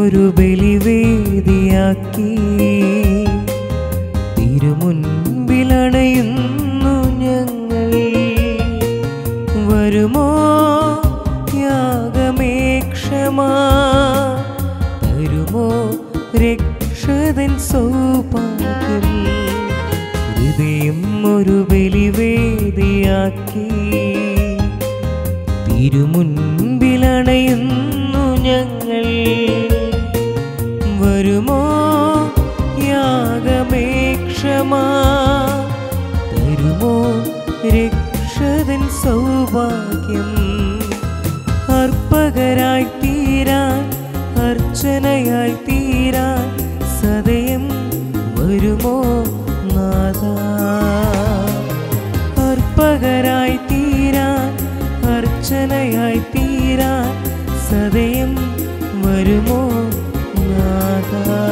ഒരു ബലിവേദിയാക്കി തിരുമുൻപിലണയുന്നു ഞങ്ങൾ വരുമോ യാഗമേ ക്ഷമാ തരുമോ രക്ഷതൻ സൗഭാഗ്യം ഹൃദയം ഒരു ബലിവേദിയാക്കി തിരുമുൻപിലണയുന്നു ഞങ്ങൾ വരുമോ യാഗമേ ക്ഷമാ തരുമോ രക്ഷതൻ സൗഭാഗ്യം അർപ്പകരായി തീരാൻ അർച്ചനയായി തീരാൻ സദയം വരുമോ നാഥ അർപ്പകരായി തീരാൻ അർച്ചനയായി തീരാൻ സദയം വരുമോ നാഥ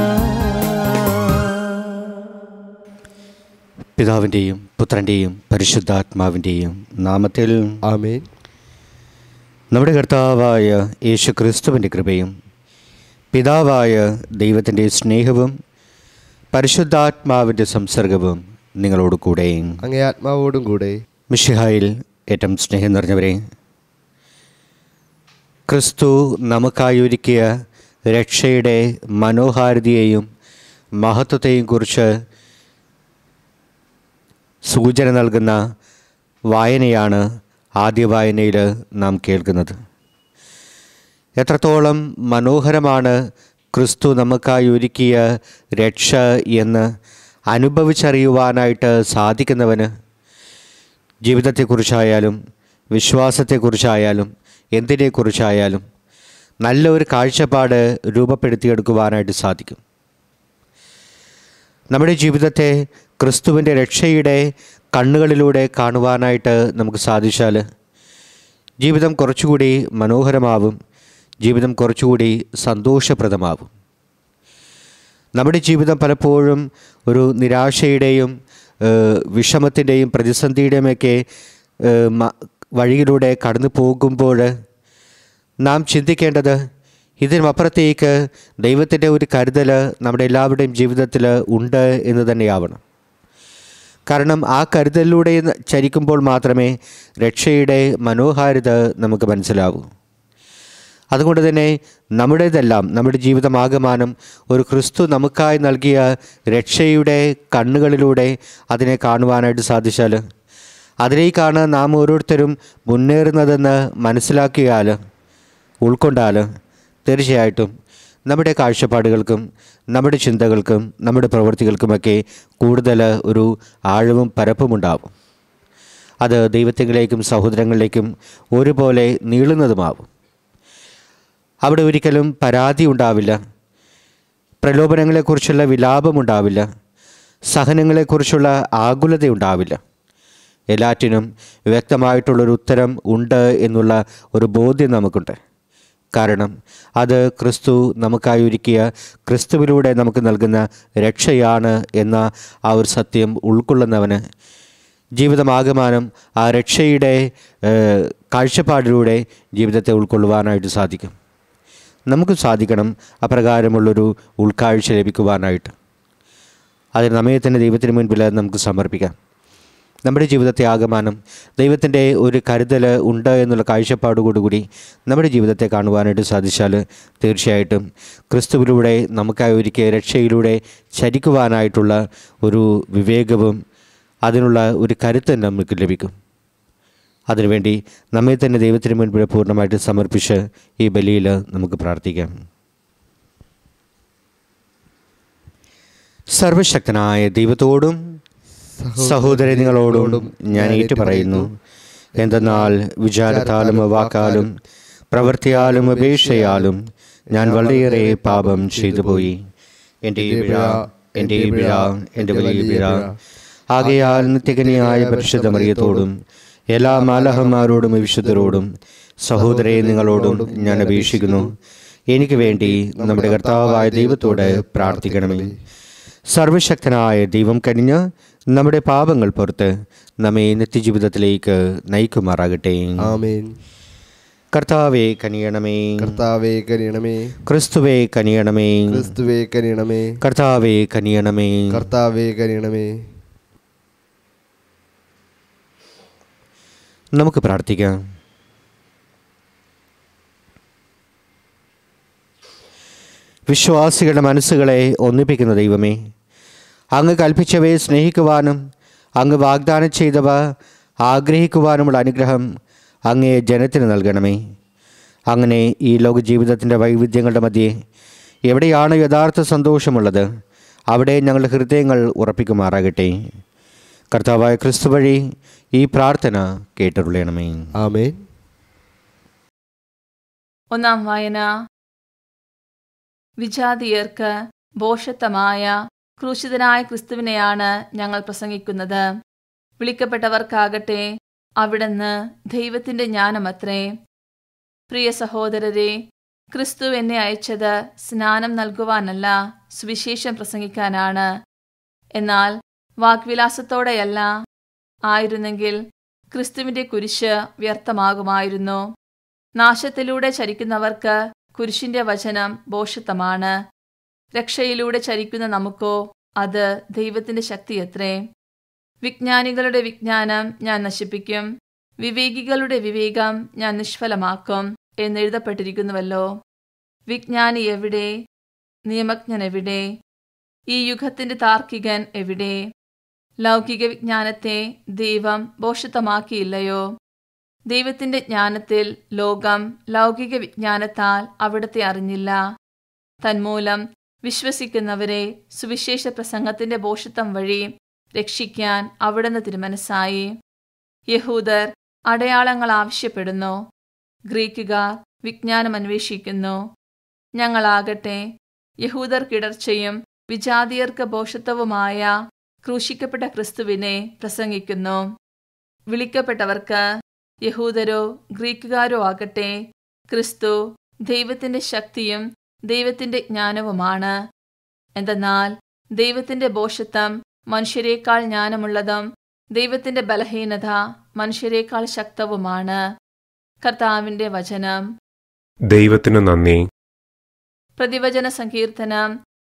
പിതാവിൻ്റെയും പുത്രൻ്റെയും പരിശുദ്ധാത്മാവിൻ്റെയും നാമത്തിൽ ആമേൻ നമ്മുടെ കർത്താവായ യേശു ക്രിസ്തുവിൻ്റെ കൃപയും പിതാവായ ദൈവത്തിൻ്റെ സ്നേഹവും പരിശുദ്ധാത്മാവിൻ്റെ സംസർഗവും നിങ്ങളോട് കൂടെ അങ്ങേ ആത്മാവോടും കൂടെ മിഷിഹായിൽ ഏറ്റവും സ്നേഹം നിറഞ്ഞവരെ ക്രിസ്തു നമുക്കായി ഒരുക്കിയ രക്ഷയുടെ മനോഹാരിതയെയും മഹത്വത്തെയും കുറിച്ച് സൂചന നൽകുന്ന വായനയാണ് ആദ്യ വായനയിൽ നാം കേൾക്കുന്നത് എത്രത്തോളം മനോഹരമാണ് ക്രിസ്തു നമുക്കായി ഒരുക്കിയ രക്ഷ എന്ന് അനുഭവിച്ചറിയുവാനായിട്ട് സാധിക്കുന്നവന് ജീവിതത്തെക്കുറിച്ചായാലും വിശ്വാസത്തെക്കുറിച്ചായാലും എന്തിനെക്കുറിച്ചായാലും നല്ല ഒരു കാഴ്ചപ്പാട് രൂപപ്പെടുത്തിയെടുക്കുവാനായിട്ട് സാധിക്കും നമ്മുടെ ജീവിതത്തെ ക്രിസ്തുവിൻ്റെ രക്ഷയുടെ കണ്ണുകളിലൂടെ കാണുവാനായിട്ട് നമുക്ക് സാധിച്ചാൽ ജീവിതം കുറച്ചുകൂടി മനോഹരമാവും ജീവിതം കുറച്ചുകൂടി സന്തോഷപ്രദമാവും നമ്മുടെ ജീവിതം പലപ്പോഴും ഒരു നിരാശയുടെയും ഏഹ്, വിഷമത്തിൻ്റെയും പ്രതിസന്ധിയുടെയുമൊക്കെ ഏഹ്, മ- വഴിയിലൂടെ കടന്നു പോകുമ്പോൾ നാം ചിന്തിക്കേണ്ടത് ഇതിനുമപ്പുറത്തേക്ക് ദൈവത്തിൻ്റെ ഒരു കരുതൽ നമ്മുടെ എല്ലാവരുടെയും ജീവിതത്തിൽ ഉണ്ട് എന്ന് തന്നെയാവണം കാരണം ആ കരുതലിലൂടെ ചരിക്കുമ്പോൾ മാത്രമേ രക്ഷയുടെ മനോഹാരിത നമുക്ക് മനസ്സിലാവൂ അതുകൊണ്ട് തന്നെ നമ്മുടേതെല്ലാം നമ്മുടെ ജീവിതമാകമാനം ഒരു ക്രിസ്തു നമുക്കായി നൽകിയ രക്ഷയുടെ കണ്ണുകളിലൂടെ അതിനെ കാണുവാനായിട്ട് സാധിച്ചാൽ അതിലേക്കാണ് നാം ഓരോരുത്തരും മുന്നേറുന്നതെന്ന് മനസ്സിലാക്കിയാൽ ഉൾക്കൊണ്ടാൽ തീർച്ചയായിട്ടും നമ്മുടെ കാഴ്ചപ്പാടുകൾക്കും നമ്മുടെ ചിന്തകൾക്കും നമ്മുടെ പ്രവൃത്തികൾക്കുമൊക്കെ കൂടുതൽ ഒരു ആഴവും പരപ്പുമുണ്ടാവും അത് ദൈവത്തിലേക്കും സഹോദരങ്ങളിലേക്കും ഒരുപോലെ നീളുന്നതുമാവും അവിടെ ഒരിക്കലും പരാതി ഉണ്ടാവില്ല പ്രലോഭനങ്ങളെക്കുറിച്ചുള്ള വിലാപമുണ്ടാവില്ല സഹനങ്ങളെക്കുറിച്ചുള്ള ആകുലത ഉണ്ടാവില്ല എല്ലാറ്റിനും വ്യക്തമായിട്ടുള്ളൊരു ഉത്തരം ഉണ്ട് എന്നുള്ള ഒരു ബോധ്യം നമുക്കുണ്ട് കാരണം അത് ക്രിസ്തു നമുക്കായി ഒരുക്കിയ ക്രിസ്തുവിലൂടെ നമുക്ക് നൽകുന്ന രക്ഷയാണ് എന്ന ആ ഒരു സത്യം ഉൾക്കൊള്ളുന്നവന് ജീവിതമാകമാനം ആ രക്ഷയുടെ ഏഹ്, കാഴ്ചപ്പാടിലൂടെ ജീവിതത്തെ ഉൾക്കൊള്ളുവാനായിട്ട് സാധിക്കും നമുക്ക് സാധിക്കണം അപ്രകാരമുള്ളൊരു ഉൾക്കാഴ്ച ലഭിക്കുവാനായിട്ട് അതിന് നമ്മെ തന്നെ ദൈവത്തിന് മുൻപിൽ നമുക്ക് സമർപ്പിക്കാം നമ്മുടെ ജീവിതത്തെ ആകമാനം ദൈവത്തിൻ്റെ ഒരു കരുതൽ ഉണ്ട് എന്നുള്ള കാഴ്ചപ്പാടുകൂടി നമ്മുടെ ജീവിതത്തെ കാണുവാനായിട്ട് സാധിച്ചാൽ തീർച്ചയായിട്ടും ക്രിസ്തുവിലൂടെ നമുക്കായി ഒരുക്കിയ രക്ഷയിലൂടെ ചരിക്കുവാനായിട്ടുള്ള ഒരു വിവേകവും അതിനുള്ള ഒരു കരുത്ത് നമുക്ക് ലഭിക്കും അതിനുവേണ്ടി നമ്മെ തന്നെ ദൈവത്തിന് മുൻപിൽ പൂർണ്ണമായിട്ട് സമർപ്പിച്ച് ഈ ബലിയിൽ നമുക്ക് പ്രാർത്ഥിക്കാം സർവശക്തനായ ദൈവത്തോടും സഹോദരങ്ങളോടും ഞാൻ ഏറ്റുപറയുന്നു എന്തെന്നാൽ വിചാരത്താലും വാക്കാലും പ്രവൃത്തിയാലും അപേക്ഷയാലും ഞാൻ വളരെയേറെ പാപം ചെയ്തു പോയി എൻ്റെ ഈ പിഴ എൻ്റെ ഈ പിഴ എൻ്റെ വലിയ പിഴ ആകയാൽ നിത്യകനിയായ പരിശുദ്ധ മറിയത്തോടും എല്ലാ മാലഹന്മാരോടും വിശുദ്ധരോടും സഹോദരേ നിങ്ങളോടും ഞാൻ അപേക്ഷിക്കുന്നു എനിക്ക് വേണ്ടി നമ്മുടെ കർത്താവായ ദൈവത്തോട് പ്രാർത്ഥിക്കണമേ സർവശക്തനായ ദൈവം കനിഞ്ഞ് നമ്മുടെ പാപങ്ങൾ പുറത്ത് നമ്മെ നിത്യജീവിതത്തിലേക്ക് നയിക്കുമാറാകട്ടെ ആമേൻ കർത്താവെ കനിയണമേ കർത്താവെ കനിയണമേ ക്രിസ്തുവെ കനിയണമേ ക്രിസ്തുവെ കനിയണമേ കർത്താവെ കനിയണമേ കർത്താവെ കനിയണമേ നമുക്ക് പ്രാർത്ഥിക്കാം വിശ്വാസികളുടെ മനസ്സുകളെ ഒന്നിപ്പിക്കുന്ന ദൈവമേ അങ്ങ് കൽപ്പിച്ചവയെ സ്നേഹിക്കുവാനും അങ്ങ് വാഗ്ദാനം ചെയ്തവ ആഗ്രഹിക്കുവാനുമുള്ള അനുഗ്രഹം അങ്ങേ ജനത്തിന് നൽകണമേ അങ്ങനെ ഈ ലോക ജീവിതത്തിൻ്റെ വൈവിധ്യങ്ങളുടെ മധ്യേ എവിടെയാണ് യഥാർത്ഥ സന്തോഷമുള്ളത് അവിടെ ഞങ്ങളുടെ ഹൃദയങ്ങൾ ഉറപ്പിക്കുമാറാകട്ടെ കർത്താവായ ക്രിസ്തു വഴി ഈ പ്രാർത്ഥന കേട്ടുള്ളണമേ ആമേൻ ഒന്നാം വായന വിജാതീയർക്ക് ഭോഷത്വമായ ക്രൂശിതനായ ക്രിസ്തുവിനെയാണ് ഞങ്ങൾ പ്രസംഗിക്കുന്നത് വിളിക്കപ്പെട്ടവർക്കാകട്ടെ അവിടുന്ന് ദൈവത്തിന്റെ ജ്ഞാനമത്രേ പ്രിയ സഹോദരരെ ക്രിസ്തു എന്നെ അയച്ചത് സ്നാനം നൽകുവാനല്ല സുവിശേഷം പ്രസംഗിക്കാനാണ് എന്നാൽ വാഗ്വിലാസത്തോടെയല്ല ആയിരുന്നെങ്കിൽ ക്രിസ്തുവിന്റെ കുരിശ് വ്യർത്ഥമാകുമായിരുന്നു നാശത്തിലൂടെ ചരിക്കുന്നവർക്ക് കുരിശിന്റെ വചനം ഭോഷത്വമാണ് രക്ഷയിലൂടെ ചരിക്കുന്ന നമുക്കോ അത് ദൈവത്തിന്റെ ശക്തിയത്രേ വിജ്ഞാനികളുടെ വിജ്ഞാനം ഞാൻ നശിപ്പിക്കും വിവേകികളുടെ വിവേകം ഞാൻ നിഷ്ഫലമാക്കും എന്നെഴുതപ്പെട്ടിരിക്കുന്നുവല്ലോ വിജ്ഞാനി എവിടെ നിയമജ്ഞൻ എവിടെ ഈ യുഗത്തിന്റെ താർക്കികൻ എവിടെ ലൗകിക വിജ്ഞാനത്തെ ദൈവം ഭോഷത്വമാക്കിയില്ലയോ ദൈവത്തിന്റെ ജ്ഞാനത്തിൽ ലോകം ലൗകിക വിജ്ഞാനത്താൽ അവിടത്തെ അറിഞ്ഞില്ല തന്മൂലം വിശ്വസിക്കുന്നവരെ സുവിശേഷ പ്രസംഗത്തിന്റെ ഭോഷത്വം വഴി രക്ഷിക്കാൻ അവിടുന്ന് തിരുമനസ്സായി യഹൂദർ അടയാളങ്ങൾ ആവശ്യപ്പെടുന്നു ഗ്രീക്കുകാർ വിജ്ഞാനം അന്വേഷിക്കുന്നു ഞങ്ങളാകട്ടെ യഹൂദർ കിടർച്ചയും വിജാതിയർക്ക് ഭോഷത്വവുമായ ക്രൂശിക്കപ്പെട്ട ക്രിസ്തുവിനെ പ്രസംഗിക്കുന്നു വിളിക്കപ്പെട്ടവർക്ക് യഹൂദരോ ഗ്രീക്കുകാരോ ആകട്ടെ ക്രിസ്തു ദൈവത്തിന്റെ ശക്തിയും ദൈവത്തിന്റെ ജ്ഞാനവുമാണ് എന്തെന്നാൽ ദൈവത്തിന്റെ ഭോഷത്വം മനുഷ്യരെക്കാൾ ജ്ഞാനമുള്ളതും ദൈവത്തിന്റെ ബലഹീനത മനുഷ്യരെക്കാൾ ശക്തവുമാണ് കർത്താവിന്റെ വചനം ദൈവത്തിനു നന്ദി പ്രതിവചന സങ്കീർത്തനം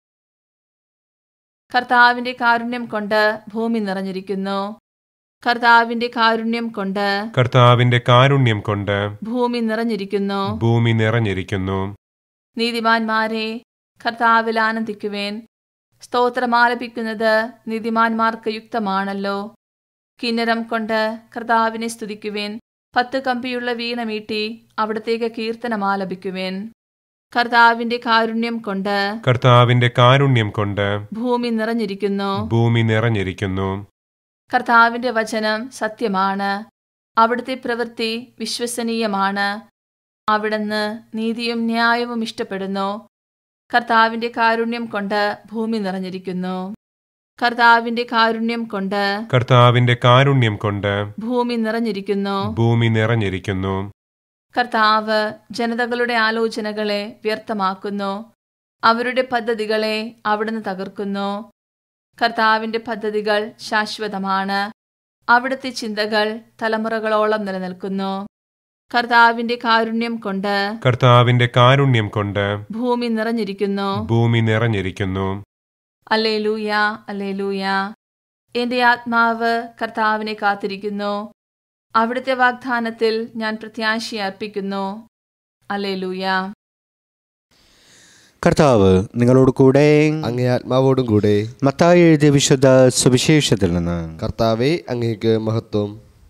കർത്താവിന്റെ കാരുണ്യം കൊണ്ട് ഭൂമി നിറഞ്ഞിരിക്കുന്നു കർത്താവിന്റെ കാരുണ്യം കൊണ്ട് കർത്താവിന്റെ കാരുണ്യം കൊണ്ട് ഭൂമി നിറഞ്ഞിരിക്കുന്നു ഭൂമി നിറഞ്ഞിരിക്കുന്നു നീതിമാന്മാരെ കർത്താവിൽ ആനന്ദിക്കുവേൻ സ്തോത്രമാലപിക്കുന്നത് നീതിമാന്മാർക്ക് യുക്തമാണല്ലോ കിന്നരം കൊണ്ട് കർത്താവിനെ സ്തുതിക്കുവേൻ പത്ത് കമ്പിയുള്ള വീണ മീട്ടി അവിടത്തേക്ക് കീർത്തനമാലപിക്കുവേൻ കർത്താവിന്റെ കാരുണ്യം കൊണ്ട് കർത്താവിന്റെ കാരുണ്യം കൊണ്ട് ഭൂമി നിറഞ്ഞിരിക്കുന്നു ഭൂമി നിറഞ്ഞിരിക്കുന്നു കർത്താവിന്റെ വചനം സത്യമാണ് അവിടുത്തെ പ്രവൃത്തി വിശ്വസനീയമാണ് അവിടുന്ന് നീതിയും ന്യായവും ഇഷ്ടപ്പെടുന്നു കർത്താവിന്റെ കാരുണ്യം കൊണ്ട് ഭൂമി നിറഞ്ഞിരിക്കുന്നു കർത്താവിന്റെ കാരുണ്യം കൊണ്ട് കർത്താവിന്റെ കാരുണ്യം കൊണ്ട് ഭൂമി നിറഞ്ഞിരിക്കുന്നു ഭൂമി നിറഞ്ഞിരിക്കുന്നു കർത്താവ് ജനതകളുടെ ആലോചനകളെ വ്യർത്ഥമാക്കുന്നു അവരുടെ പദ്ധതികളെ അവിടുന്ന് തകർക്കുന്നു കർത്താവിന്റെ പദ്ധതികൾ ശാശ്വതമാണ് അവിടുത്തെ ചിന്തകൾ തലമുറകളോളം നിലനിൽക്കുന്നു കർത്താവിന്റെ കാരുണ്യം കൊണ്ട് കർത്താവിന്റെ കാരുണ്യം കൊണ്ട് ഭൂമി നിറഞ്ഞിരിക്കുന്നു ഭൂമി നിറഞ്ഞിരിക്കുന്നു അല്ലേലൂയ അല്ലേലൂയ എന്റെ ആത്മാവ് കർത്താവിനെ കാത്തിരിക്കുന്നു അവിടുത്തെ വാഗ്ദാനത്തിൽ ഞാൻ പ്രത്യാശ അർപ്പിക്കുന്നു അല്ലേലൂയ കർത്താവ് നിങ്ങളോട് കൂടെ അങ്ങേ ആത്മാവോടും കൂടെ മത്തായി എഴുതിയ വിശുദ്ധ സുവിശേഷത്തിൽ നിന്ന് കർത്താവെ അങ്ങേക്ക് മഹത്വം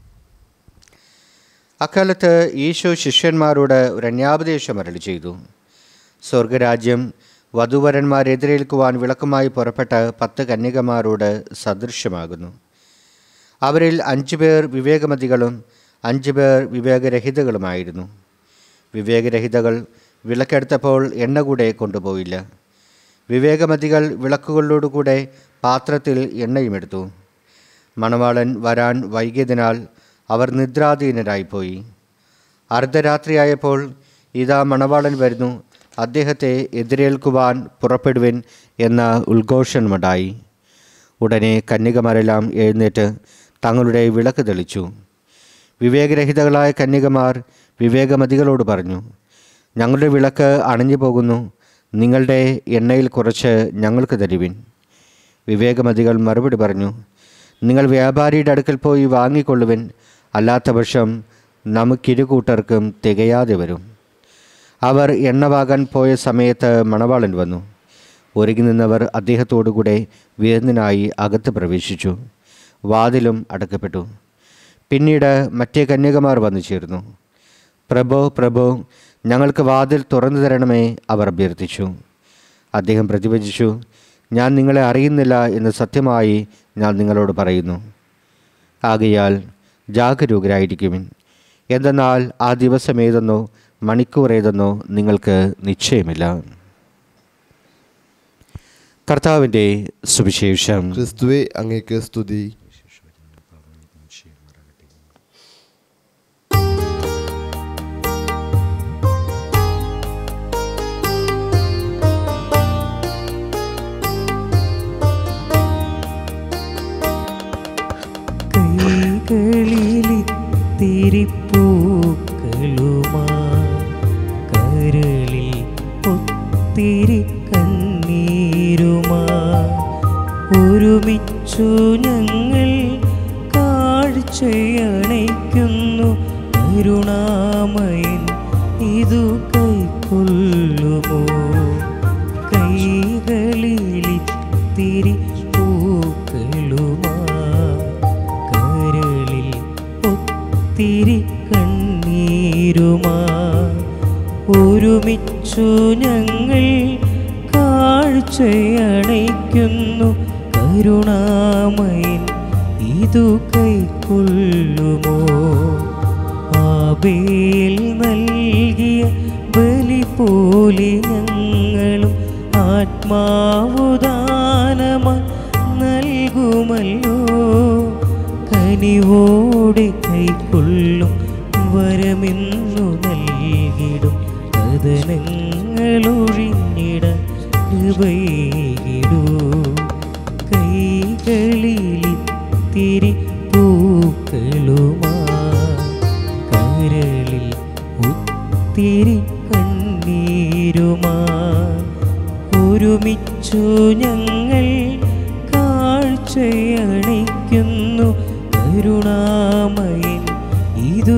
അക്കാലത്ത് ഈശോ ശിഷ്യന്മാരോട് ഒരു അന്യാപദേശം അരളി ചെയ്തു സ്വർഗരാജ്യം വധുവരന്മാരെതിരേൽക്കുവാൻ വിളക്കുമായി പുറപ്പെട്ട പത്ത് കന്യകമാരോട് സദൃശ്യമാകുന്നു അവരിൽ അഞ്ചു പേർ വിവേകമതികളും അഞ്ചു പേർ വിവേകരഹിതകളുമായിരുന്നു വിവേകരഹിതകൾ വിളക്കെടുത്തപ്പോൾ എണ്ണ കൂടെ കൊണ്ടുപോയില്ല വിവേകമതികൾ വിളക്കുകളിലോടുകൂടെ പാത്രത്തിൽ എണ്ണയുമെടുത്തു മണവാളൻ വരാൻ വൈകിയതിനാൽ അവർ നിദ്രാധീനരായിപ്പോയി അർദ്ധരാത്രിയായപ്പോൾ ഇതാ മണവാളൻ വരുന്നു അദ്ദേഹത്തെ എതിരേൽക്കുവാൻ പുറപ്പെടുവിൻ എന്ന ഉദ്ഘോഷണമുണ്ടായി ഉടനെ കന്യകമാരെല്ലാം എഴുന്നേറ്റ് തങ്ങളുടെ വിളക്ക് തെളിച്ചു വിവേകരഹിതകളായ കന്യകമാർ വിവേകമതികളോട് പറഞ്ഞു ഞങ്ങളുടെ വിളക്ക് അണഞ്ഞു പോകുന്നു നിങ്ങളുടെ എണ്ണയിൽ കുറച്ച് ഞങ്ങൾക്ക് തരുവിൻ വിവേകമതികൾ മറുപടി പറഞ്ഞു നിങ്ങൾ വ്യാപാരിയുടെ അടുക്കൽ പോയി വാങ്ങിക്കൊള്ളുവിൻ അല്ലാത്ത പക്ഷം നമുക്കിരുകൂട്ടർക്കും തികയാതെ വരും അവർ എണ്ണ വാങ്ങാൻ പോയ സമയത്ത് മണവാളൻ വന്നു ഒരുങ്ങി നിന്നവർ അദ്ദേഹത്തോടുകൂടെ വിരുന്നിനായി അകത്ത് പ്രവേശിച്ചു വാതിലും അടക്കപ്പെട്ടു പിന്നീട് മറ്റേ കന്യകമാർ വന്നു ചേർന്നു പ്രഭോ പ്രഭോ ഞങ്ങൾക്ക് വാതിൽ തുറന്നു തരണമേ അവർ അഭ്യർത്ഥിച്ചു അദ്ദേഹം പ്രതിവചിച്ചു ഞാൻ നിങ്ങളെ അറിയുന്നില്ല എന്ന് സത്യമായി ഞാൻ നിങ്ങളോട് പറയുന്നു ആകയാൽ ജാഗരൂകരായിരിക്കുവിൻ എന്തെന്നാൽ ആ ദിവസം ഏതെന്നോ മണിക്കൂർ ഏതെന്നോ നിങ്ങൾക്ക് നിശ്ചയമില്ല കർത്താവിൻ്റെ സുവിശേഷം ക്രിസ്തുവെ അങ്ങേക്ക് സ്തുതി കൈകളിലിത്തിരിപ്പൂക്കളുമാ കരളിൽ ഒത്തിരി കണ്ണീരുമാ ഒരുമിച്ചു ഞങ്ങൾ കാഴ്ചയണയ്ക്കുന്നു കരുണാമയൻ ഇതു കൈക്കൊള്ളുമോ കൈകളിലിത്തിരി പൂക്കളുമാ കരളിൽ ഒത്തിരി കണ്ണീരുമാ ഒരുമിച്ചു ഞങ്ങൾ കാഴ്ചയണയ്ക്കുന്നു കരുണാമയൻ ഇതു കൈക്കൊള്ളുമോ ആബേൽ നൽകിയ ബലി പോലെ ഞങ്ങളും ആത്മാവുദാനമായി നൽകുമല്ലോ കനിവോടെ കൈക്കൊള്ളും വരമെന്നു നൽകിടും കഥനങ്ങളൊഴിഞ്ഞിട കൃപയിടൂ കൈകളിലിത്തിരി പൂക്കളുമാ കരളിൽ ഒത്തിരി കണ്ണീരുമാ ഒരുമിച്ചു ഞങ്ങൾ കാഴ്ചയണയ്ക്കുന്നു കരുണാമയൻ ഇതു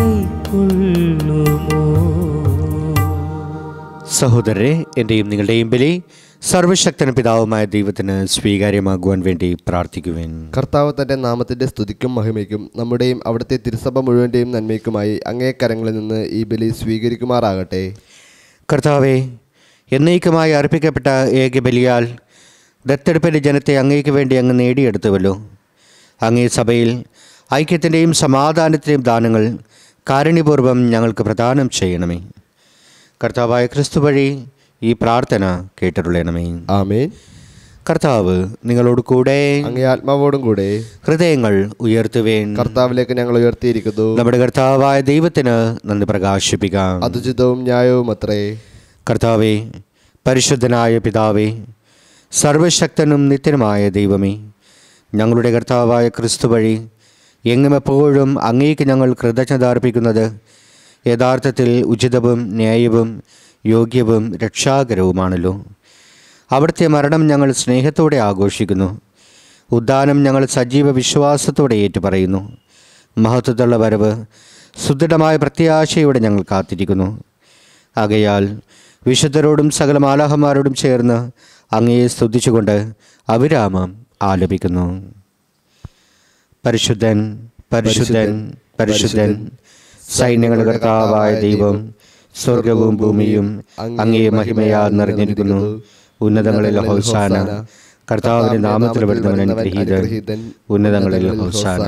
കൈക്കൊള്ളുമോ സഹോദരരെ എൻ്റെയും നിങ്ങളുടെയും ബലി സർവശക്തന പിതാവുമായ ദൈവത്തിന് സ്വീകാര്യമാകുവാൻ വേണ്ടി പ്രാർത്ഥിക്കുവേൻ കർത്താവ് തൻ്റെ നാമത്തിൻ്റെ സ്തുതിക്കും മഹിമയ്ക്കും നമ്മുടെയും അവിടുത്തെ തിരുസഭ മുഴുവൻ്റെയും നന്മയ്ക്കുമായി അങ്ങേ കരങ്ങളിൽ നിന്ന് ഈ ബലി സ്വീകരിക്കുമാറാകട്ടെ കർത്താവെ എന്നേക്കുമായി അർപ്പിക്കപ്പെട്ട ഏക ബലിയാൽ ദത്തെടുപ്പിൻ്റെ ജനത്തെ അങ്ങേക്ക് വേണ്ടി അങ്ങ് നേടിയെടുത്തുവല്ലോ അങ്ങേ സഭയിൽ ഐക്യത്തിൻ്റെയും സമാധാനത്തിൻ്റെയും ദാനങ്ങൾ കാരുണ്യപൂർവ്വം ഞങ്ങൾക്ക് പ്രദാനം ചെയ്യണമേ കർത്താവായ ക്രിസ്തു വഴി ഈ പ്രാർത്ഥന കേട്ടിട്ടുള്ളണമേ ആമേൻ കർത്താവ് നിങ്ങളോട് കൂടെ അങ്ങേ ആത്മാവോടും കൂടെ ഹൃദയങ്ങൾ ഉയർത്തുവേൻ കർത്താവിലേക്ക് ഞങ്ങൾ ഉയർത്തിയിരിക്കുന്നു നമ്മുടെ കർത്താവായ ദൈവത്തിന് നന്ദി പ്രകാശിപ്പിക്കാം അതുചിതവും ന്യായവും അത്രേ കർത്താവെ പരിശുദ്ധനായ പിതാവേ സർവശക്തനും നിത്യനുമായ ദൈവമേ ഞങ്ങളുടെ കർത്താവായ ക്രിസ്തു വഴി എങ്ങും എപ്പോഴും അങ്ങേക്ക് ഞങ്ങൾ കൃതജ്ഞത അർപ്പിക്കുന്നത് യഥാർത്ഥത്തിൽ ഉചിതവും ന്യായവും യോഗ്യവും രക്ഷാകരവുമാണല്ലോ അവിടുത്തെ മരണം ഞങ്ങൾ സ്നേഹത്തോടെ ആഘോഷിക്കുന്നു ഉദ്ദാനം ഞങ്ങൾ സജീവ വിശ്വാസത്തോടെ ഏറ്റുപറയുന്നു മഹത്വത്തുള്ള വരവ് സുദൃഢമായ പ്രത്യാശയോടെ ഞങ്ങൾ കാത്തിരിക്കുന്നു ആകയാൽ വിശുദ്ധരോടും സകല മാലാഹന്മാരോടും ചേർന്ന് അങ്ങയെ സ്തുതിച്ചുകൊണ്ട് അവിരാമം ആലപിക്കുന്നു പരിശുദ്ധൻ പരിശുദ്ധൻ പരിശുദ്ധൻ സൈന്യങ്ങളുടെ കർത്താവായ ദൈവം സ്വർഗവും ഭൂമിയും അങ്ങേ മഹിമയാൽ നിറഞ്ഞിരിക്കുന്നു ഉന്നതങ്ങളിൽ ഹോസാന കർത്താവിന്റെ നാമത്തിൽ വരുന്നവൻ അനുഗ്രഹീതൻ ഉന്നതങ്ങളിൽ ഹോസാന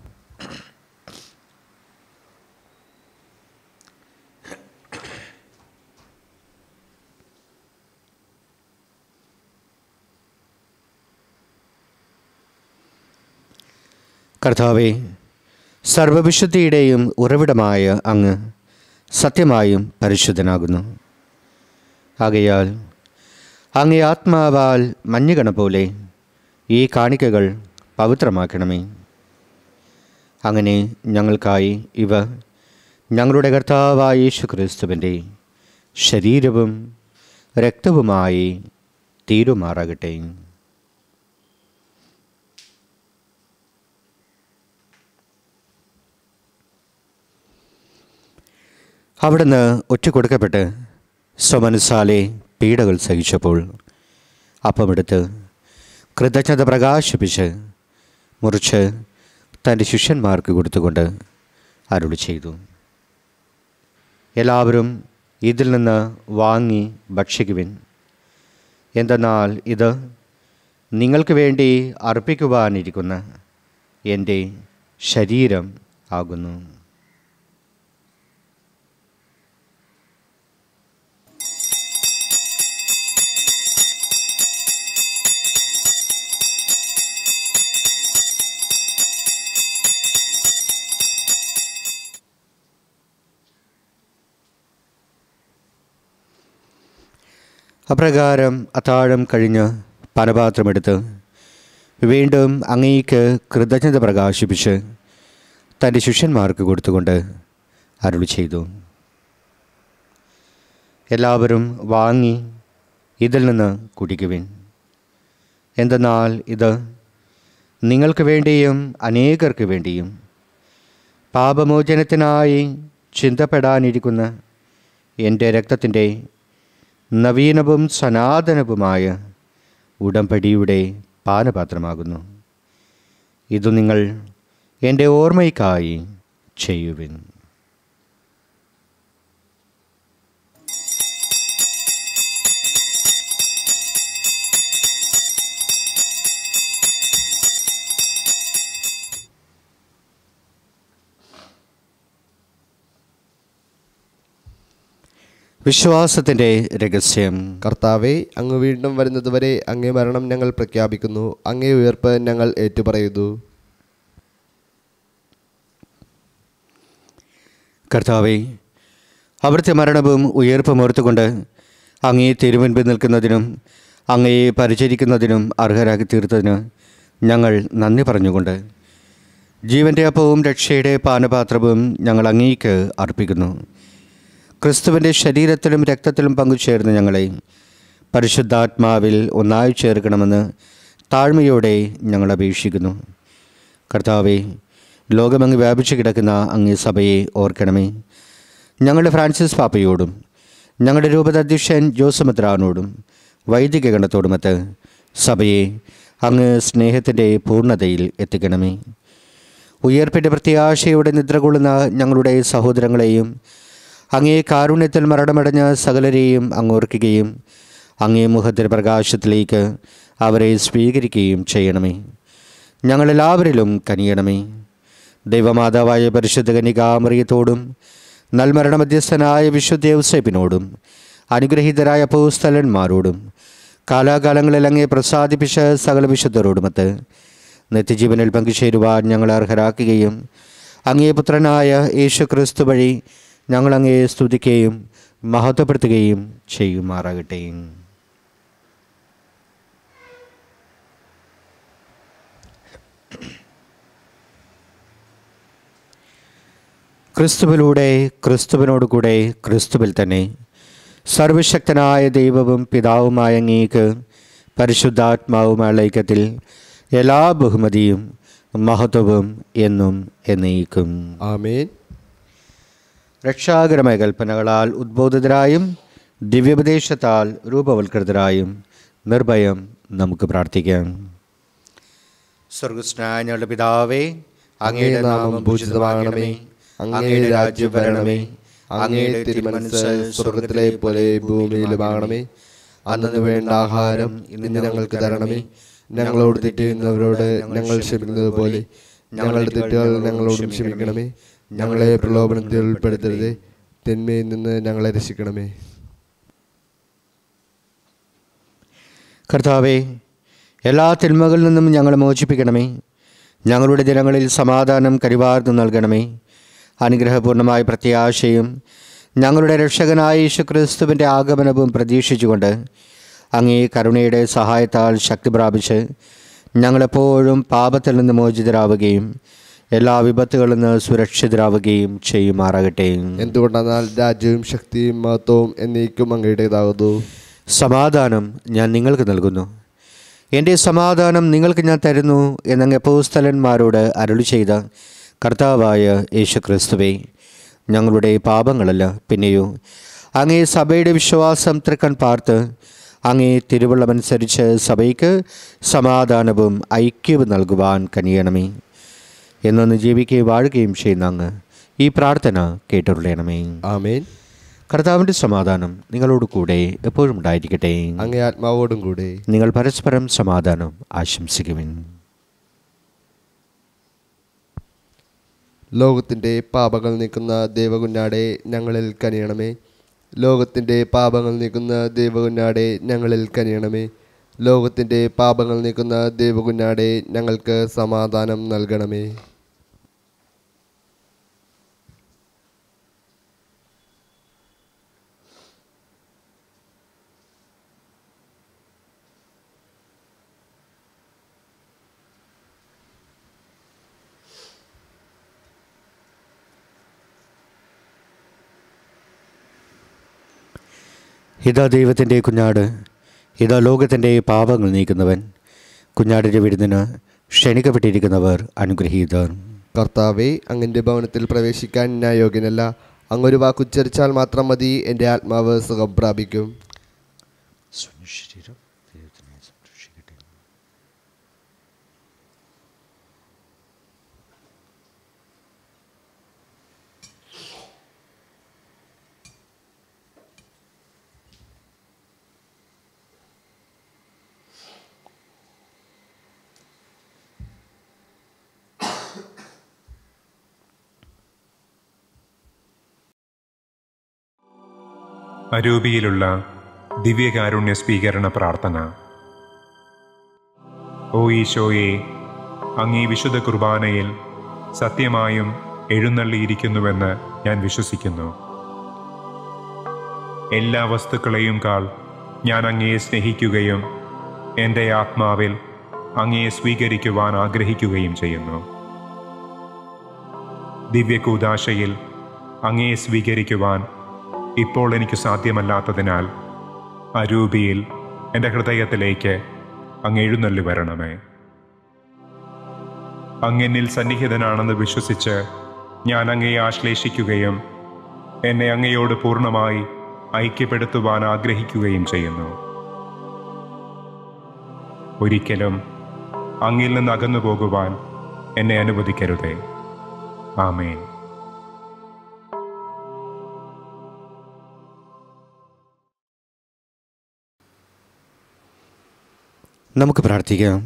കർത്താവെ സർവവിശുദ്ധിയുടെയും ഉറവിടമായ അങ്ങ് സത്യമായും പരിശുദ്ധനാകുന്നു ആകയാൽ അങ്ങേ ആത്മാവാൽ മഞ്ഞുകണ പോലെ ഈ കാണിക്കകൾ പവിത്രമാക്കണമേ അങ്ങനെ ഞങ്ങൾക്കായി ഇവ ഞങ്ങളുടെ കർത്താവായ യേശു ക്രിസ്തുവിൻ്റെ ശരീരവും രക്തവുമായി തീരുമാറാകട്ടെ അവിടുന്ന് ഒറ്റക്കൊടുക്കപ്പെട്ട് സ്വമനസാലെ പീഡകൾ സഹിച്ചപ്പോൾ അപ്പമെടുത്ത് കൃതജ്ഞത പ്രകാശിപ്പിച്ച് മുറിച്ച് തൻ്റെ ശിഷ്യന്മാർക്ക് കൊടുത്തുകൊണ്ട് അരുളി ചെയ്തു എല്ലാവരും ഇതിൽ നിന്ന് വാങ്ങി ഭക്ഷിക്കുവിൻ എന്തെന്നാൽ ഇത് നിങ്ങൾക്ക് വേണ്ടി അർപ്പിക്കുവാനിരിക്കുന്ന എൻ്റെ ശരീരം ആകുന്നു അപ്രകാരം അത്താഴം കഴിഞ്ഞ് പാനപാത്രമെടുത്ത് വീണ്ടും അങ്ങേക്ക് കൃതജ്ഞത പ്രകാശിപ്പിച്ച് തൻ്റെ ശിഷ്യന്മാർക്ക് കൊടുത്തുകൊണ്ട് അരുളി ചെയ്തു എല്ലാവരും വാങ്ങി ഇതിൽ നിന്ന് കുടിക്കുവിൻ എന്തെന്നാൽ ഇത് നിങ്ങൾക്ക് വേണ്ടിയും അനേകർക്ക് വേണ്ടിയും പാപമോചനത്തിനായി ചിന്തപ്പെടാനിരിക്കുന്ന എൻ്റെ രക്തത്തിൻ്റെ നവീനവും സനാതനവുമായ ഉടമ്പടിയുടെ പാനപാത്രമാകുന്നു ഇതു നിങ്ങൾ എൻ്റെ ഓർമ്മയ്ക്കായി ചെയ്യുവിൻ വിശ്വാസത്തിൻ്റെ രഹസ്യം കർത്താവെ അങ്ങ് വീണ്ടും വരുന്നതുവരെ അങ്ങേ മരണം ഞങ്ങൾ പ്രഖ്യാപിക്കുന്നു അങ്ങേ ഉയർപ്പ് ഞങ്ങൾ ഏറ്റുപറയുന്നു കർത്താവെ അവിടുത്തെ മരണവും ഉയർപ്പും ഓർത്തുകൊണ്ട് അങ്ങേ തിരുമുൻപിൽ നിൽക്കുന്നതിനും അങ്ങയെ പരിചരിക്കുന്നതിനും അർഹരാക്കി തീർത്തതിന് ഞങ്ങൾ നന്ദി പറഞ്ഞുകൊണ്ട് ജീവൻ്റെ അപ്പവും രക്ഷയുടെ പാനപാത്രവും ഞങ്ങൾ അങ്ങേക്ക് അർപ്പിക്കുന്നു ക്രിസ്തുവിൻ്റെ ശരീരത്തിലും രക്തത്തിലും പങ്കുചേർന്ന് ഞങ്ങളെ പരിശുദ്ധാത്മാവിൽ ഒന്നായി ചേർക്കണമെന്ന് താഴ്മയോടെ ഞങ്ങൾ അപേക്ഷിക്കുന്നു കർത്താവെ ലോകമങ്ങ് വ്യാപിച്ചു കിടക്കുന്ന അങ്ങേ സഭയെ ഓർക്കണമേ ഞങ്ങളുടെ ഫ്രാൻസിസ് പാപ്പയോടും ഞങ്ങളുടെ രൂപതാധ്യക്ഷൻ ജോസമിത്രാനോടും വൈദിക ഗണത്തോടുമൊത്ത് സഭയെ അങ്ങ് സ്നേഹത്തിൻ്റെ പൂർണ്ണതയിൽ എത്തിക്കണമേ ഉയർപ്പിൻ്റെ പ്രത്യാശയോടെ നിദ്ര കൊള്ളുന്ന ഞങ്ങളുടെ സഹോദരങ്ങളെയും അങ്ങേ കാരുണ്യത്തിൽ മരണമടഞ്ഞ സകലരെയും അങ്ങ് ഓർക്കുകയും അങ്ങേ മുഖത്തിൻ്റെ പ്രകാശത്തിലേക്ക് അവരെ സ്വീകരിക്കുകയും ചെയ്യണമേ ഞങ്ങളെല്ലാവരിലും കനിയണമേ ദൈവമാതാവായ പരിശുദ്ധ കനികാമറിയത്തോടും നൽമരണ മധ്യസ്ഥനായ വിശുദ്ധ ഔസേപ്പിനോടും അനുഗ്രഹീതരായ പൗസ്ഥലന്മാരോടും കാലാകാലങ്ങളിൽ അങ്ങേ പ്രസാദിപ്പിച്ച സകല വിശുദ്ധരോടുമൊത്ത് നിത്യജീവനിൽ പങ്കുചേരുവാൻ ഞങ്ങളെ അർഹരാക്കുകയും അങ്ങേ പുത്രനായ യേശു ക്രിസ്തു വഴി ഞങ്ങൾ അങ്ങയെ സ്തുതിക്കുകയും മഹത്വപ്പെടുത്തുകയും ചെയ്യുമാറാകട്ടെ ക്രിസ്തുവിലൂടെ ക്രിസ്തുവിനോട് കൂടെ ക്രിസ്തുവിൽ തന്നെ സർവശക്തനായ ദൈവവും പിതാവുമായ അങ്ങേക്ക് പരിശുദ്ധാത്മാവുമായ ഐക്യത്തിൽ എല്ലാ ബഹുമതിയും മഹത്വവും എന്നും എന്നേക്കും ആമേൻ രക്ഷാകരമായ കൽപ്പനകളാൽ ഉദ്ബോധിതരായും ദിവ്യോപദേശത്താൽ രൂപവൽകൃതരായും നിർഭയം നമുക്ക് പ്രാർത്ഥിക്കാം സ്വർഗസ്നായ ഞങ്ങളുടെ പിതാവേ അങ്ങയുടെ നാമം പൂജിതമാകണമേ അങ്ങയുടെ രാജ്യം വരണമേ അങ്ങയുടെ തിരുമനസ് സ്വർഗത്തിലെ പോലെ ഭൂമിയിലുമാകണമേ അന്നു വേണ്ട ആഹാരം ഇന്ന് ഞങ്ങൾക്ക് തരണമേ ഞങ്ങളോട് തെറ്റ് ചെയ്യുന്നവരോട് ഞങ്ങൾ ക്ഷമിക്കുന്നത് പോലെ ഞങ്ങളുടെ തെറ്റുകൾ ഞങ്ങളോടും ക്ഷമിക്കണമേ ഞങ്ങളെ പ്രലോഭനത്തിൽ ഉൾപ്പെടുത്തരുതേ തിന്മയിൽ നിന്ന് ഞങ്ങളെ രക്ഷിക്കണമേ കർത്താവേ എല്ലാ തിന്മകളിൽ നിന്നും ഞങ്ങളെ മോചിപ്പിക്കണമേ ഞങ്ങളുടെ ദിനങ്ങളിൽ സമാധാനം കരിവാർന്നു നൽകണമേ അനുഗ്രഹപൂർണമായ പ്രത്യാശയും ഞങ്ങളുടെ രക്ഷകനായ യേശുക്രിസ്തുവിൻ്റെ ആഗമനവും പ്രതീക്ഷിച്ചുകൊണ്ട് അങ്ങേ കരുണയുടെ സഹായത്താൽ ശക്തി പ്രാപിച്ച് ഞങ്ങളെപ്പോഴും പാപത്തിൽ നിന്ന് മോചിതരാവുകയും എല്ലാ വിപത്തുകളിൽ നിന്ന് സുരക്ഷിതരാവുകയും ചെയ്യുമാറാകട്ടെ എന്തുകൊണ്ടെന്നാൽ രാജ്യവും ശക്തിയും മഹത്വവും എന്നേക്കും അങ്ങയുടേതാകുന്നു സമാധാനം ഞാൻ നിങ്ങൾക്ക് നൽകുന്നു എൻ്റെ സമാധാനം നിങ്ങൾക്ക് ഞാൻ തരുന്നു എന്നങ്ങ് അപ്പോസ്തലന്മാരോട് അരുളി ചെയ്ത കർത്താവായ യേശു ക്രിസ്തുവേ ഞങ്ങളുടെ പാപങ്ങളല്ല പിന്നെയോ അങ്ങേ സഭയുടെ വിശ്വാസം തൃക്കൺ പാർത്ത് അങ്ങേ തിരുവള്ളമനുസരിച്ച് സഭയ്ക്ക് സമാധാനവും ഐക്യവും നൽകുവാൻ കനിയണമേ എന്നൊന്ന് ജീവിക്കുകയും വാഴുകയും ചെയ്യുന്ന അങ്ങ് ഈ പ്രാർത്ഥന കേട്ടുള്ളണമേ ആമേൻ കർത്താവിൻ്റെ സമാധാനം നിങ്ങളോട് കൂടെ എപ്പോഴും ഉണ്ടായിരിക്കട്ടെ അങ്ങേ ആത്മാവോടും കൂടെ നിങ്ങൾ പരസ്പരം സമാധാനം ആശംസിക്കുവിൻ ലോകത്തിൻ്റെ പാപങ്ങൾ നീക്കുന്ന ദേവകുഞ്ഞാടെ ഞങ്ങളിൽ കനിയണമേ ലോകത്തിൻ്റെ പാപങ്ങൾ നീക്കുന്ന ദേവകുഞ്ഞാടെ ഞങ്ങളിൽ കനിയണമേ ലോകത്തിൻ്റെ പാപങ്ങൾ നീക്കുന്ന ദേവകുഞ്ഞാടെ ഞങ്ങൾക്ക് സമാധാനം നൽകണമേ ഇതാ ദൈവത്തിൻ്റെ കുഞ്ഞാട് ഇതാ ലോകത്തിൻ്റെ പാപങ്ങൾ നീക്കുന്നവൻ കുഞ്ഞാടിൻ്റെ വിരുന്നിന് ക്ഷണിക്കപ്പെട്ടിരിക്കുന്നവർ അനുഗ്രഹീതർ കർത്താവെ അങ്ങൻ്റെ ഭവനത്തിൽ പ്രവേശിക്കാൻ ഞാൻ യോഗ്യനല്ല അങ്ങൊരു വാക്കുച്ചരിച്ചാൽ മാത്രം മതി എൻ്റെ ആത്മാവ് സുഖം പ്രാപിക്കും അരൂപിയിലുള്ള ദിവ്യകാരുണ്യ സ്വീകരണ പ്രാർത്ഥന ഓ ഈശോയെ അങ്ങീ വിശുദ്ധ കുർബാനയിൽ സത്യമായും എഴുന്നള്ളിയിരിക്കുന്നുവെന്ന് ഞാൻ വിശ്വസിക്കുന്നു എല്ലാ വസ്തുക്കളെയും കാൾ ഞാൻ അങ്ങയെ സ്നേഹിക്കുകയും എൻ്റെ ആത്മാവിൽ അങ്ങയെ സ്വീകരിക്കുവാൻ ആഗ്രഹിക്കുകയും ചെയ്യുന്നു ദിവ്യകൂദാശയിൽ അങ്ങയെ സ്വീകരിക്കുവാൻ ഇപ്പോൾ എനിക്ക് സാധ്യമല്ലാത്തതിനാൽ അരൂപിയിൽ എൻ്റെ ഹൃദയത്തിലേക്ക് അങ്ങ് എഴുന്നള്ളി വരണമേ അങ്ങെന്നിൽ സന്നിഹിതനാണെന്ന് വിശ്വസിച്ച് ഞാൻ അങ്ങയെ ആശ്ലേഷിക്കുകയും എന്നെ അങ്ങയോട് പൂർണ്ണമായി ഐക്യപ്പെടുത്തുവാൻ ആഗ്രഹിക്കുകയും ചെയ്യുന്നു ഒരിക്കലും അങ്ങിൽ നിന്ന് അകന്നു പോകുവാൻ എന്നെ അനുവദിക്കരുതേ ആമേൻ നമുക്ക് പ്രാർത്ഥിക്കാം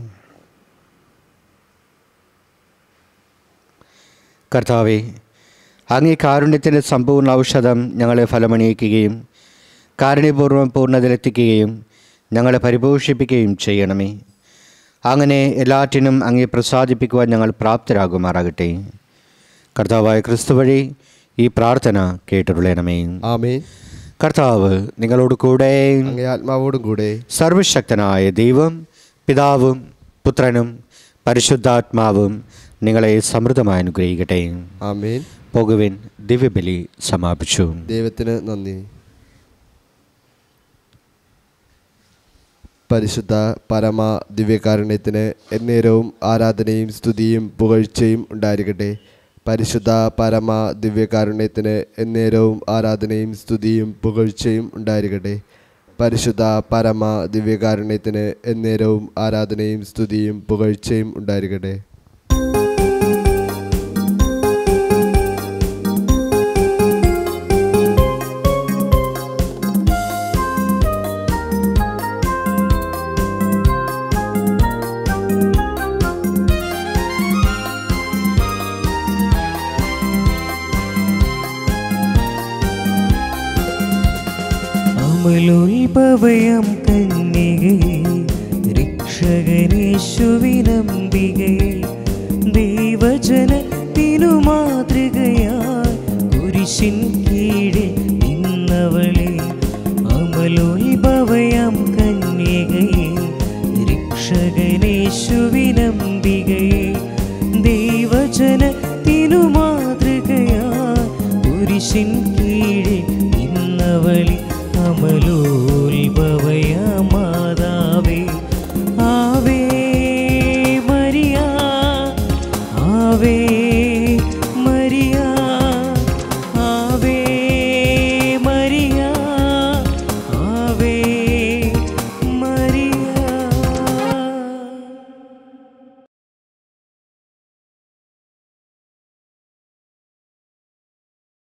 കർത്താവെ അങ്ങേ കാരുണ്യത്തിൻ്റെ സമ്പൂർണ്ണ ഔഷധം ഞങ്ങളെ ഫലമണിയിക്കുകയും കാരുണ്യപൂർവ്വം പൂർണ്ണതയിലെത്തിക്കുകയും ഞങ്ങളെ പരിപോഷിപ്പിക്കുകയും ചെയ്യണമേ അങ്ങനെ എല്ലാറ്റിനും അങ്ങേ പ്രസാദിപ്പിക്കുവാൻ ഞങ്ങൾ പ്രാപ്തരാകുമാറാകട്ടെ കർത്താവായ ക്രിസ്തു വഴി ഈ പ്രാർത്ഥന കേട്ടുള്ളണമേ ആമേൻ കർത്താവ് നിങ്ങളോട് കൂടെ അങ്ങേ ആത്മാവോടും കൂടെ സർവശക്തനായ ദൈവം പിതാവും പുത്രനും പരിശുദ്ധാത്മാവും നിങ്ങളെ സമൃദ്ധമായി അനുഗ്രഹിക്കട്ടെ ആമേൻ പോകുവിൻ ദിവ്യബലി സമാപിച്ചു ദൈവത്തിന് നന്ദി പരിശുദ്ധ പരമ ദിവ്യകാരുണ്യത്തിന് എന്നേരവും ആരാധനയും സ്തുതിയും പുകഴ്ചയും ഉണ്ടായിരിക്കട്ടെ പരിശുദ്ധ പരമ ദിവ്യകാരുണ്യത്തിന് എന്നേരവും ആരാധനയും സ്തുതിയും പുകഴ്ചയും ഉണ്ടായിരിക്കട്ടെ പരിശുദ്ധ പരമ ദിവ്യകാരുണ്യത്തിന് എന്നേരവും ആരാധനയും സ്തുതിയും പുകഴ്ചയും ഉണ്ടായിരിക്കട്ടെ അമലോത്ഭവയം കന്യകയെ രക്ഷകനേശുവിനംബികയെ ദൈവജനത്തിനു മാതൃകയായി കുരിശിൻ കീഴിൽ നിന്നവളെ അമലോത്ഭവയം കന്യകയെ രക്ഷകനേശുവിനംബികയെ ദൈവജന കുരിശിൻ